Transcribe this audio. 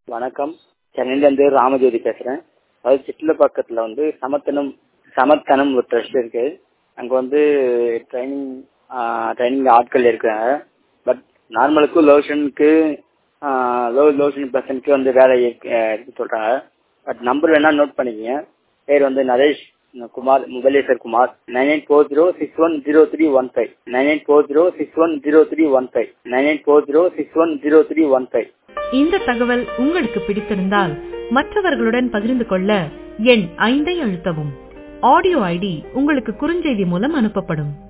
வணக்கம் சென்னையிலேருந்து ராமஜோதி பேசுகிறேன் அதாவது சிட்லப்பாக்கத்தில் வந்து சமத்தனம் சமத்தனம் ஒரு ட்ரஸ்ட் இருக்கு அங்கே வந்து ட்ரைனிங் ட்ரைனிங் ஆட்கள் இருக்காங்க பட் நார்மலுக்கு லோஷனுக்கு லோ லோஷன் பர்சனுக்கு வந்து வேலை இருக்கு இருக்கு சொல்கிறாங்க பட் நம்பர் வேணால் நோட் பண்ணிக்கங்க பேர் வந்து நரேஷ் குமார் முதலேசர் Kumar nine eight four zero six one zero three one five nine eight four zero six one zero three one five nine eight four zero six one zero three one five இந்த தகவல் உங்களுக்கு பிடித்திருந்தால் மற்றவர்களுடன் பகிர்ந்து கொள்ள எண் ஐந்தை அழுத்தவும் ஆடியோ ஐடி உங்களுக்கு குறுஞ்செய்தி மூலம் அனுப்பப்படும்